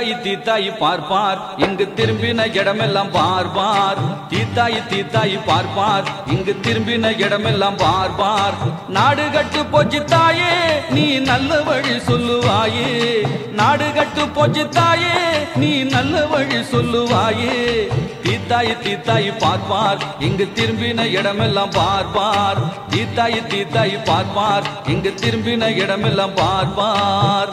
தீத்தாயி தீத்தாயி பார்ப்பார் இங்கு திரும்பின இடமெல்லாம் பார்ப்பார் தீத்தாயி தீத்தாயி பார்ப்பார் இங்கு திரும்பின இடமெல்லாம் பார்ப்பார் நாடு கட்டு போச்சு தாயே நீ நல்ல வழி சொல்லுவாயே நாடு கட்டு போச்சு தாயே நீ நல்ல வழி சொல்லுவாயே தீத்தாயி தீத்தாயி பார்ப்பார் இங்கு திரும்பின இடமெல்லாம் பார்ப்பார் தீத்தாயி தீத்தாயி பார்ப்பார் இங்கு திரும்பின இடமெல்லாம் பார்ப்பார்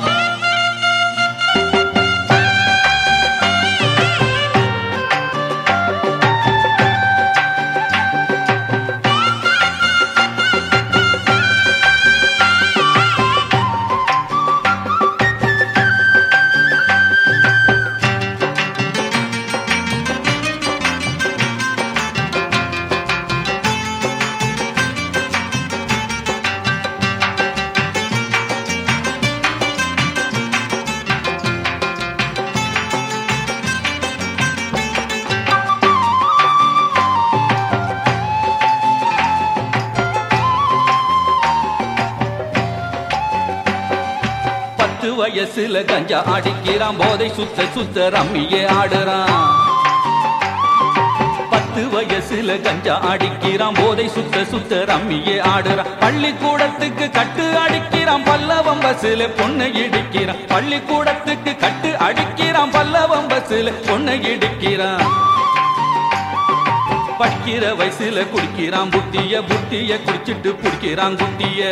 பத்து வயசுல கஞ்சா அடிக்கிறான் போதை சுத்த சுத்த ரம்மியே ஆடுறான் பத்து வயசுல கஞ்சா அடிக்கிறான் போதை சுத்த சுத்த ரம்மியே ஆடுறான் பள்ளிக்கூடத்துக்கு கட்டு அடிக்கிறான் பல்லவம் பஸ்ல பொண்ணை இடிக்கிறான் பள்ளிக்கூடத்துக்கு கட்டு அடிக்கிறான் பல்லவம் பஸ்ல பொண்ணை இடிக்கிறான் படிக்கிற வயசுல குடிக்கிறான் புத்திய புத்திய குடிச்சிட்டு குடிக்கிறான் குட்டிய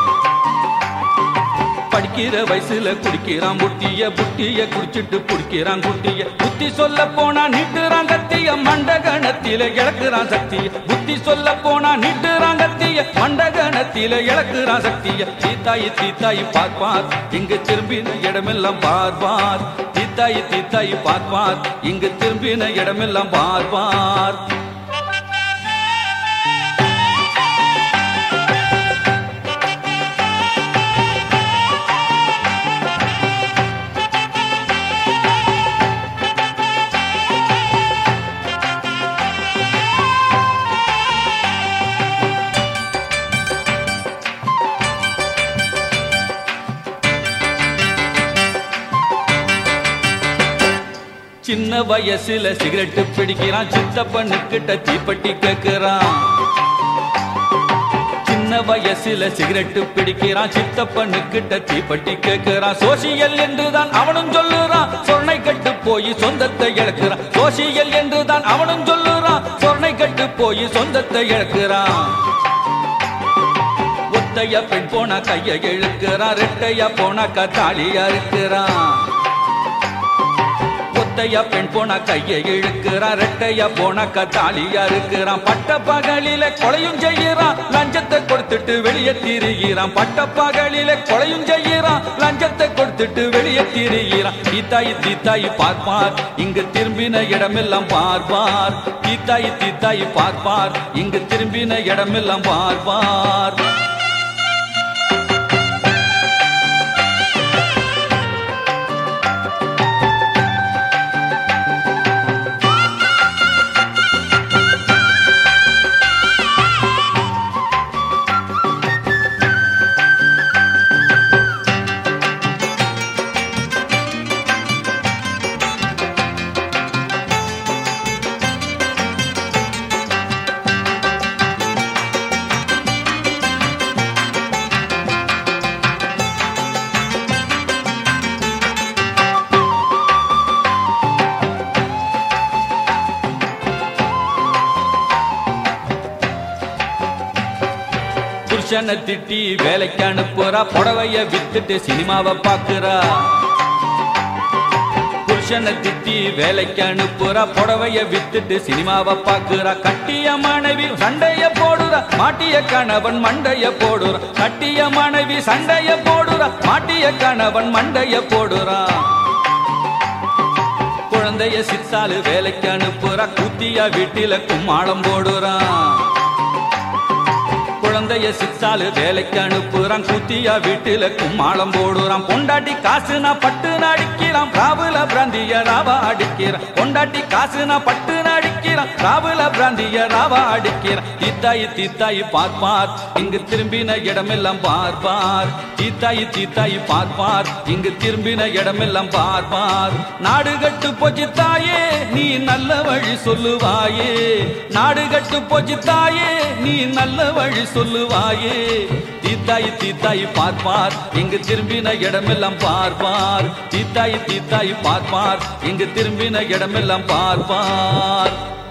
படிக்கிற வயசுல குடிக்கிறான் புட்டிய புட்டிய குடிச்சிட்டு குடிக்கிறான் குட்டிய புத்தி சொல்ல போனா நீட்டுறான் கத்திய மண்டகணத்தில இழக்குறான் சக்திய புத்தி சொல்ல போனா நீட்டுறான் கத்திய மண்டகணத்தில இழக்குறான் சக்திய தீத்தாயி தீத்தாயி பார்ப்பார் இங்கு திரும்பின இடமெல்லாம் பார்ப்பார் தீத்தாயி தீத்தாயி பார்ப்பார் இங்கு திரும்பின இடமெல்லாம் பார்ப்பார் சின்ன வயசுல சிகரெட் பிடிக்கிறான் சித்தப்பனுக்கிட்ட தீப்பெட்டி கேட்கிறான் சின்ன வயசுல சிகரெட் பிடிக்கிறான் சித்தப்பனுக்கிட்ட தீப்பெட்டி கேட்கிறான் சோசியல் என்றுதான் அவனும் சொல்லுறான் சொர்ணை கட்டு போய் சொந்தத்தை இழக்கிறான் சோசியல் என்றுதான் அவனும் சொல்லுறான் சொர்ணை கட்டு போய் சொந்தத்தை இழக்கிறான் ஒத்தைய பெண் போனா கைய இழுக்கிறான் ரெட்டையா போனாக்கா தாலியா இருக்கிறான் ஒத்தையா பெண் போனா கையை இழுக்கிறான் ரெட்டையா போனாக்கா தாலியா இருக்கிறான் பட்ட பகலில கொலையும் செய்யறான் லஞ்சத்தை கொடுத்துட்டு வெளியே திரிகிறான் பட்ட பகலில கொலையும் செய்யறான் லஞ்சத்தை கொடுத்துட்டு வெளியே திரிகிறான் தீத்தாயி தீத்தாயி பார்ப்பார் இங்கு திரும்பின இடமெல்லாம் பார்ப்பார் தீத்தாயி தீத்தாயி பார்ப்பார் இங்கு திரும்பின இடமெல்லாம் பார்ப்பார் புருஷனை திட்டி வேலைக்கு அனுப்புறா புடவைய வித்துட்டு சினிமாவை பாக்குறா புருஷனை திட்டி வேலைக்கு அனுப்புறா புடவைய வித்துட்டு சினிமாவை பாக்குறா கட்டிய மனைவி சண்டைய போடுறா மாட்டிய கணவன் மண்டைய போடுறா கட்டிய மனைவி சண்டைய போடுறா மாட்டிய கணவன் மண்டைய போடுறா குழந்தைய சித்தாலு வேலைக்கு அனுப்புறா குத்தியா வீட்டில கும்மாளம் போடுறான் குழந்தைய சித்தாலு வேலைக்கு அனுப்புறான் குத்தியா வீட்டுல கும்மாளம் போடுறான் பொண்டாட்டி காசு நான் பட்டு அடிக்கிறான் ராவுல பிராந்திய ராவா அடிக்கிறான் பொண்டாட்டி காசு நான் பட்டு அடிக்கிறான் அடிக்கிறான் ராவுல பிராந்திய ராவா அடிக்கிறான் தீத்தாயி தீத்தாயி பார்ப்பார் இங்கு திரும்பின இடமெல்லாம் பார்ப்பார் தீத்தாயி தீத்தாயி பார்ப்பார் இங்கு திரும்பின இடமெல்லாம் பார்ப்பார் நாடு கட்டு போச்சு தாயே நீ நல்ல வழி சொல்லுவாயே நாடு கட்டு போச்சு தாயே நீ நல்ல வழி சொல்லுவாயே தீத்தாயி தீத்தாயி பார்ப்பார் இங்கு திரும்பின இடமெல்லாம் பார்ப்பார் தீத்தாயி தீத்தாயி பார்ப்பார் இங்கு திரும்பின இடமெல்லாம் பார்ப்பார்